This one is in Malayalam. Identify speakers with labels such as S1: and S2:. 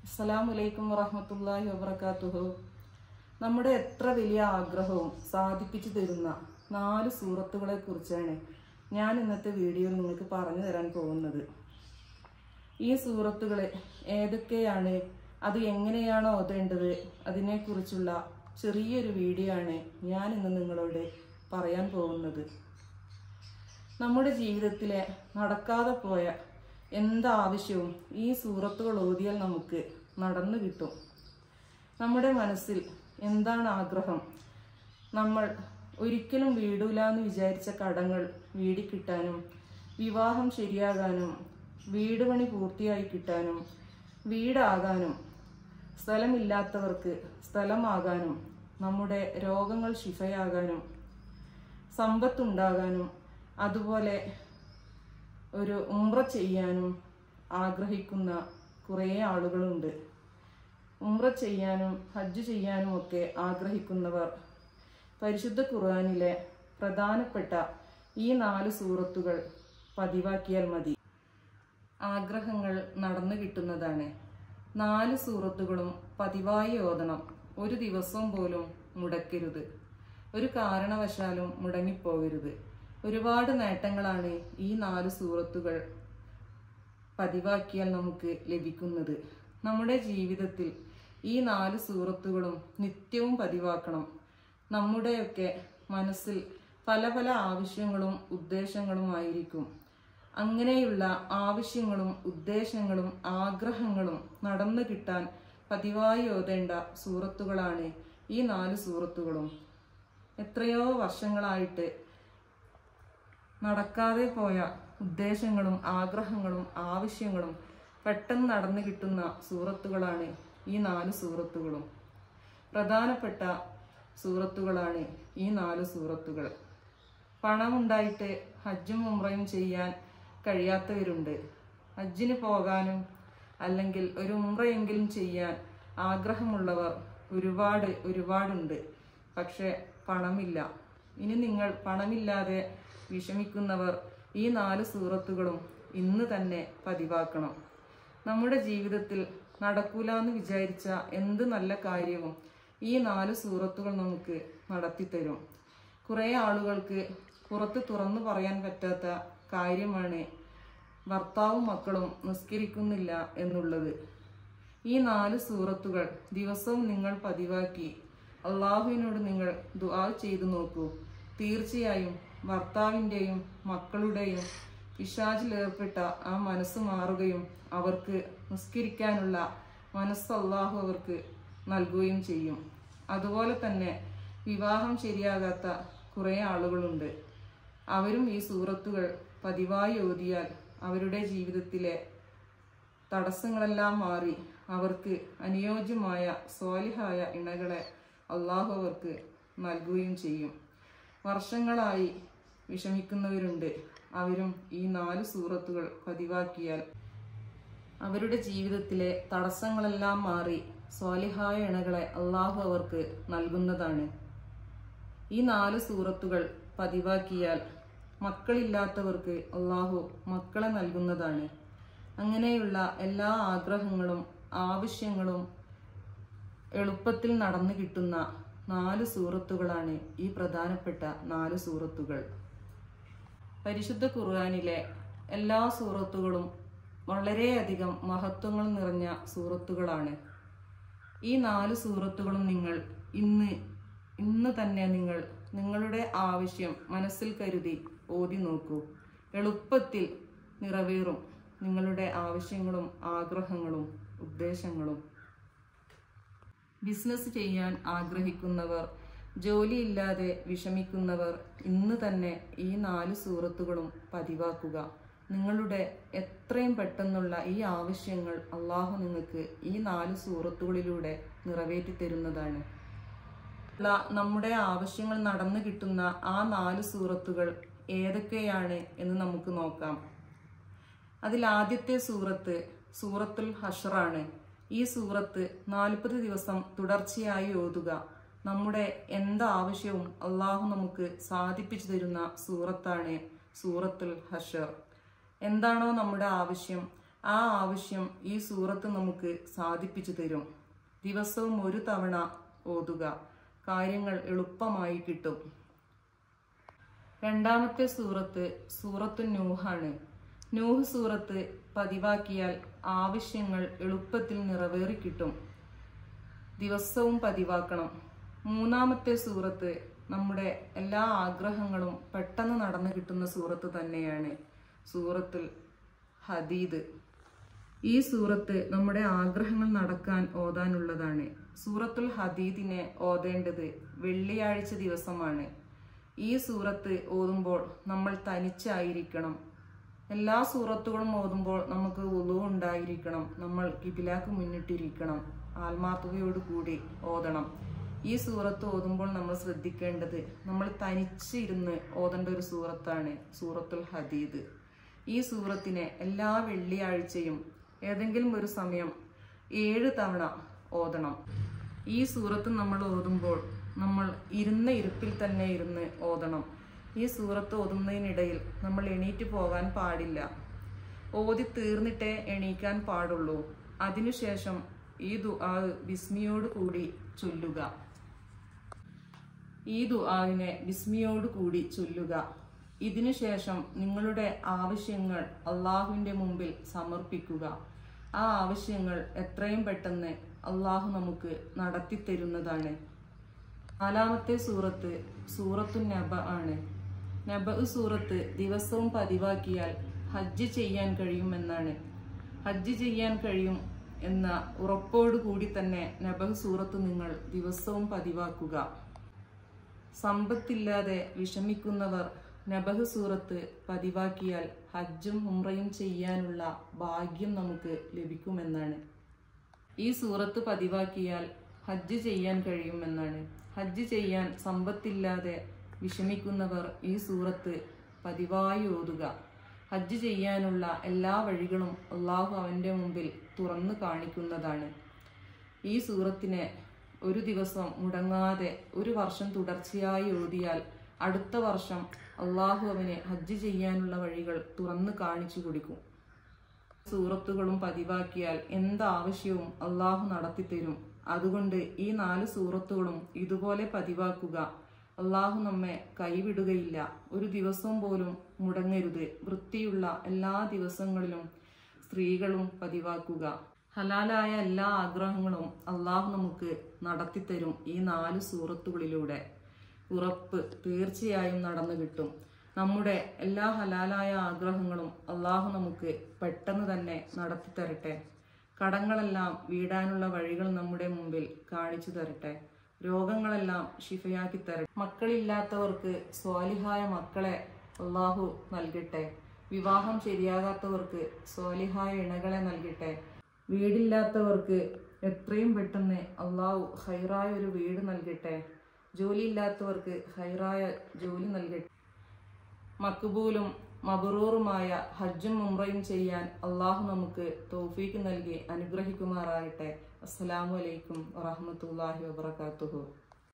S1: അസ്സലാമലൈക്കും വറഹമത്തല്ലാഹി വബർക്കാത്തുഹു നമ്മുടെ എത്ര വലിയ ആഗ്രഹവും സാധിപ്പിച്ചു തരുന്ന നാല് സൂറത്തുകളെ കുറിച്ചാണ് ഞാൻ ഇന്നത്തെ വീഡിയോയിൽ നിങ്ങൾക്ക് പറഞ്ഞു തരാൻ പോകുന്നത് ഈ സൂറത്തുകൾ ഏതൊക്കെയാണ് അത് എങ്ങനെയാണ് ഓതേണ്ടത് അതിനെക്കുറിച്ചുള്ള ചെറിയൊരു വീഡിയോ ആണ് ഞാൻ ഇന്ന് നിങ്ങളോട് പറയാൻ പോകുന്നത് നമ്മുടെ ജീവിതത്തിലെ നടക്കാതെ പോയ എന്താവശ്യവും ഈ സൂറത്തുകൾ ഓതിയാൽ നമുക്ക് നടന്നു കിട്ടും നമ്മുടെ മനസ്സിൽ എന്താണ് ആഗ്രഹം നമ്മൾ ഒരിക്കലും വീടൂല എന്ന് വിചാരിച്ച കടങ്ങൾ വീടിക്കിട്ടാനും വിവാഹം ശരിയാകാനും വീട് പണി പൂർത്തിയായി കിട്ടാനും വീടാകാനും സ്ഥലമില്ലാത്തവർക്ക് സ്ഥലമാകാനും നമ്മുടെ രോഗങ്ങൾ ശിഫയാകാനും സമ്പത്തുണ്ടാകാനും അതുപോലെ ഒരു ഉംറ ചെയ്യാനും ആഗ്രഹിക്കുന്ന കുറേ ആളുകളുണ്ട് ഉംറ ചെയ്യാനും ഹജ്ജ് ചെയ്യാനും ഒക്കെ ആഗ്രഹിക്കുന്നവർ പരിശുദ്ധ ഖുർആനിലെ പ്രധാനപ്പെട്ട ഈ നാല് സൂറത്തുകൾ പതിവാക്കിയാൽ മതി ആഗ്രഹങ്ങൾ നടന്നു കിട്ടുന്നതാണ് നാല് സൂറത്തുകളും പതിവായി ഓതണം ഒരു ദിവസം പോലും മുടക്കരുത് ഒരു കാരണവശാലും മുടങ്ങിപ്പോകരുത് ഒരുപാട് നേട്ടങ്ങളാണ് ഈ നാല് സൂറത്തുകൾ പതിവാക്കിയാൽ നമുക്ക് ലഭിക്കുന്നത് നമ്മുടെ ജീവിതത്തിൽ ഈ നാല് സൂറത്തുകളും നിത്യവും പതിവാക്കണം നമ്മുടെയൊക്കെ മനസ്സിൽ പല പല ആവശ്യങ്ങളും ഉദ്ദേശങ്ങളുമായിരിക്കും അങ്ങനെയുള്ള ആവശ്യങ്ങളും ഉദ്ദേശങ്ങളും ആഗ്രഹങ്ങളും നടന്നു കിട്ടാൻ പതിവായി ഓതേണ്ട സൂറത്തുകളാണ് ഈ നാല് സൂറത്തുകളും എത്രയോ വർഷങ്ങളായിട്ട് നടക്കാതെ പോയ ഉദ്ദേശങ്ങളും ആഗ്രഹങ്ങളും ആവശ്യങ്ങളും പെട്ടെന്ന് നടന്നു കിട്ടുന്ന സൂറത്തുകളാണ് ഈ നാല് സൂറത്തുകളും പ്രധാനപ്പെട്ട സൂറത്തുകളാണ് ഈ നാല് സൂറത്തുകൾ പണമുണ്ടായിട്ട് ഹജ്ജും ഉംറയും ചെയ്യാൻ കഴിയാത്തവരുണ്ട് ഹജ്ജിന് പോകാനും അല്ലെങ്കിൽ ഒരു ഉംറയെങ്കിലും ചെയ്യാൻ ആഗ്രഹമുള്ളവർ ഒരുപാട് ഒരുപാടുണ്ട് പക്ഷെ പണമില്ല ഇനി നിങ്ങൾ പണമില്ലാതെ വിഷമിക്കുന്നവർ ഈ നാല് സൂറത്തുകളും ഇന്ന് തന്നെ പതിവാക്കണം നമ്മുടെ ജീവിതത്തിൽ നടക്കൂല എന്ന് വിചാരിച്ച എന്ത് നല്ല കാര്യവും ഈ നാല് സൂറത്തുകൾ നമുക്ക് നടത്തിത്തരും കുറേ ആളുകൾക്ക് പുറത്ത് തുറന്നു പറയാൻ പറ്റാത്ത കാര്യമാണ് ഭർത്താവും മക്കളും നിസ്കരിക്കുന്നില്ല എന്നുള്ളത് ഈ നാല് സൂറത്തുകൾ ദിവസവും നിങ്ങൾ പതിവാക്കി അള്ളാഹുവിനോട് നിങ്ങൾ ദുആ ചെയ്തു നോക്കൂ തീർച്ചയായും ഭർത്താവിൻ്റെയും മക്കളുടെയും പിശാചിലേർപ്പെട്ട ആ മനസ്സ് മാറുകയും അവർക്ക് നിസ്കരിക്കാനുള്ള മനസ്സ് അള്ളാഹു അവർക്ക് നൽകുകയും ചെയ്യും അതുപോലെ തന്നെ വിവാഹം ശരിയാകാത്ത കുറേ ആളുകളുണ്ട് അവരും ഈ സൂറത്തുകൾ പതിവായി ഓതിയാൽ അവരുടെ ജീവിതത്തിലെ തടസ്സങ്ങളെല്ലാം മാറി അവർക്ക് അനുയോജ്യമായ സ്വാലിഹായ ഇണകളെ അള്ളാഹു അവർക്ക് നൽകുകയും ചെയ്യും വർഷങ്ങളായി വിഷമിക്കുന്നവരുണ്ട് അവരും ഈ നാല് സൂറത്തുകൾ പതിവാക്കിയാൽ അവരുടെ ജീവിതത്തിലെ തടസ്സങ്ങളെല്ലാം മാറി സ്വാലിഹായ ഇണകളെ അള്ളാഹു അവർക്ക് നൽകുന്നതാണ് ഈ നാല് സൂറത്തുകൾ പതിവാക്കിയാൽ മക്കളില്ലാത്തവർക്ക് അള്ളാഹു മക്കളെ നൽകുന്നതാണ് അങ്ങനെയുള്ള എല്ലാ ആഗ്രഹങ്ങളും ആവശ്യങ്ങളും എളുപ്പത്തിൽ നടന്നു കിട്ടുന്ന നാല് സൂറത്തുകളാണ് ഈ പ്രധാനപ്പെട്ട നാല് സൂറത്തുകൾ പരിശുദ്ധ ഖുർആാനിലെ എല്ലാ സൂറത്തുകളും വളരെയധികം മഹത്വങ്ങൾ നിറഞ്ഞ സൂറത്തുകളാണ് ഈ നാല് സൂറത്തുകളും നിങ്ങൾ ഇന്ന് ഇന്ന് തന്നെ നിങ്ങൾ നിങ്ങളുടെ ആവശ്യം മനസ്സിൽ കരുതി ഓതി നോക്കൂ എളുപ്പത്തിൽ നിറവേറും നിങ്ങളുടെ ആവശ്യങ്ങളും ആഗ്രഹങ്ങളും ഉദ്ദേശങ്ങളും ബിസിനസ് ചെയ്യാൻ ആഗ്രഹിക്കുന്നവർ ജോലിയില്ലാതെ വിഷമിക്കുന്നവർ ഇന്ന് തന്നെ ഈ നാല് സൂറത്തുകളും പതിവാക്കുക നിങ്ങളുടെ എത്രയും പെട്ടെന്നുള്ള ഈ ആവശ്യങ്ങൾ അള്ളാഹു നിങ്ങൾക്ക് ഈ നാല് സൂറത്തുകളിലൂടെ നിറവേറ്റി തരുന്നതാണ് നമ്മുടെ ആവശ്യങ്ങൾ നടന്നു കിട്ടുന്ന ആ നാല് സൂറത്തുകൾ ഏതൊക്കെയാണ് എന്ന് നമുക്ക് നോക്കാം അതിൽ ആദ്യത്തെ സൂറത്ത് സൂറത്തുൽ ഹഷറാണ് ഈ സൂറത്ത് നാൽപ്പത് ദിവസം തുടർച്ചയായി ഓതുക നമ്മുടെ എന്താവശ്യവും അള്ളാഹു നമുക്ക് സാധിപ്പിച്ചു തരുന്ന സൂറത്താണ് സൂറത്തുൽ ഹഷർ എന്താണോ നമ്മുടെ ആവശ്യം ആ ആവശ്യം ഈ സൂറത്ത് നമുക്ക് സാധിപ്പിച്ചു തരും ദിവസവും ഒരു തവണ ഓതുക കാര്യങ്ങൾ എളുപ്പമായി കിട്ടും രണ്ടാമത്തെ സൂറത്ത് സൂറത്തു നൂഹാണ് നൂഹ് സൂറത്ത് പതിവാക്കിയാൽ ആവശ്യങ്ങൾ എളുപ്പത്തിൽ നിറവേറി കിട്ടും ദിവസവും പതിവാക്കണം മൂന്നാമത്തെ സൂറത്ത് നമ്മുടെ എല്ലാ ആഗ്രഹങ്ങളും പെട്ടെന്ന് നടന്നു കിട്ടുന്ന സൂറത്ത് തന്നെയാണ് സൂറത്തുൽ ഹദീദ് ഈ സൂറത്ത് നമ്മുടെ ആഗ്രഹങ്ങൾ നടക്കാൻ ഓതാനുള്ളതാണ് സൂറത്തുൽ ഹദീദിനെ ഓതേണ്ടത് വെള്ളിയാഴ്ച ദിവസമാണ് ഈ സൂറത്ത് ഓതുമ്പോൾ നമ്മൾ തനിച്ചായിരിക്കണം എല്ലാ സൂറത്തുകളും ഓതുമ്പോൾ നമുക്ക് ഉളു ഉണ്ടായിരിക്കണം നമ്മൾ കിബിലാക്ക് മുന്നിട്ടിരിക്കണം ആത്മാർത്ഥതയോട് കൂടി ഓതണം ഈ സൂറത്ത് ഓതുമ്പോൾ നമ്മൾ ശ്രദ്ധിക്കേണ്ടത് നമ്മൾ തനിച്ചിരുന്ന് ഓതേണ്ട ഒരു സൂറത്താണ് സൂറത്തുൽ ഹദീദ് ഈ സൂറത്തിനെ എല്ലാ വെള്ളിയാഴ്ചയും ഏതെങ്കിലും ഒരു സമയം ഏഴ് തവണ ഓതണം ഈ സൂറത്ത് നമ്മൾ ഓതുമ്പോൾ നമ്മൾ ഇരുന്ന ഇരുപ്പിൽ തന്നെ ഇരുന്ന് ഓതണം ഈ സൂറത്ത് ഓതുന്നതിനിടയിൽ നമ്മൾ എണീറ്റ് പോകാൻ പാടില്ല ഓതി തീർന്നിട്ടേ എണീക്കാൻ പാടുള്ളൂ അതിനുശേഷം ഈ ദുആ ബിസ്മിയോട് കൂടി ചൊല്ലുക ഈ ദുആവിനെ ബിസ്മിയോട് കൂടി ചൊല്ലുക ഇതിനുശേഷം നിങ്ങളുടെ ആവശ്യങ്ങൾ അള്ളാഹുവിൻ്റെ മുമ്പിൽ സമർപ്പിക്കുക ആ ആവശ്യങ്ങൾ എത്രയും പെട്ടെന്ന് അള്ളാഹു നമുക്ക് നടത്തിത്തരുന്നതാണ് നാലാമത്തെ സൂറത്ത് സൂറത്തു നബ ആണ് നബ സൂറത്ത് ദിവസവും പതിവാക്കിയാൽ ഹജ്ജ് ചെയ്യാൻ കഴിയുമെന്നാണ് ഹജ്ജ് ചെയ്യാൻ കഴിയും എന്ന ഉറപ്പോടു കൂടി തന്നെ നബഹ് സൂറത്ത് നിങ്ങൾ ദിവസവും പതിവാക്കുക സമ്പത്തില്ലാതെ വിഷമിക്കുന്നവർ നബഹ് സൂറത്ത് പതിവാക്കിയാൽ ഹജ്ജും ഉംറയും ചെയ്യാനുള്ള ഭാഗ്യം നമുക്ക് ലഭിക്കുമെന്നാണ് ഈ സൂറത്ത് പതിവാക്കിയാൽ ഹജ്ജ് ചെയ്യാൻ കഴിയുമെന്നാണ് ഹജ്ജ് ചെയ്യാൻ സമ്പത്തില്ലാതെ വിഷമിക്കുന്നവർ ഈ സൂറത്ത് പതിവായി ഓതുക ഹജ്ജ് ചെയ്യാനുള്ള എല്ലാ വഴികളും അള്ളാഹു അവൻ്റെ മുമ്പിൽ തുറന്നു കാണിക്കുന്നതാണ് ഈ സൂറത്തിനെ ഒരു ദിവസം മുടങ്ങാതെ ഒരു വർഷം തുടർച്ചയായി ഓതിയാൽ അടുത്ത വർഷം അള്ളാഹു അവന് ഹജ്ജ് ചെയ്യാനുള്ള വഴികൾ തുറന്നു കാണിച്ചു കൊടുക്കും സൂറത്തുകളും പതിവാക്കിയാൽ എന്താവശ്യവും അള്ളാഹു നടത്തിത്തരും അതുകൊണ്ട് ഈ നാല് സൂറത്തുകളും ഇതുപോലെ പതിവാക്കുക അള്ളാഹു നമ്മെ കൈവിടുകയില്ല ഒരു ദിവസം പോലും മുടങ്ങരുത് വൃത്തിയുള്ള എല്ലാ ദിവസങ്ങളിലും സ്ത്രീകളും പതിവാക്കുക ഹലാലായ എല്ലാ ആഗ്രഹങ്ങളും അള്ളാഹു നമുക്ക് നടത്തിത്തരും ഈ നാല് സൂറത്തുകളിലൂടെ ഉറപ്പ് തീർച്ചയായും നടന്നു കിട്ടും നമ്മുടെ എല്ലാ ഹലാലായ ആഗ്രഹങ്ങളും അള്ളാഹു നമുക്ക് പെട്ടെന്ന് തന്നെ നടത്തി തരട്ടെ കടങ്ങളെല്ലാം വീടാനുള്ള വഴികൾ നമ്മുടെ മുമ്പിൽ കാണിച്ചു തരട്ടെ രോഗങ്ങളെല്ലാം ഷിഫയാക്കി തരട്ടെ മക്കളില്ലാത്തവർക്ക് സ്വാലിഹായ മക്കളെ അള്ളാഹു നൽകട്ടെ വിവാഹം ശരിയാകാത്തവർക്ക് സ്വാലിഹായ ഇണകളെ നൽകട്ടെ വീടില്ലാത്തവർക്ക് എത്രയും പെട്ടെന്ന് അള്ളാഹു ഹൈറായ ഒരു വീട് നൽകട്ടെ ജോലിയില്ലാത്തവർക്ക് ഹൈറായ ജോലി നൽകട്ടെ മക്ബൂലും മബറൂറുമായ ഹജ്ജും ഉംറയും ചെയ്യാൻ അള്ളാഹു നമുക്ക് തൗഫീക്ക് നൽകി അനുഗ്രഹിക്കുമാറാകട്ടെ അസ്സലാമു അലൈക്കും വറഹ്മത്തുള്ളാഹി വബറകാതുഹു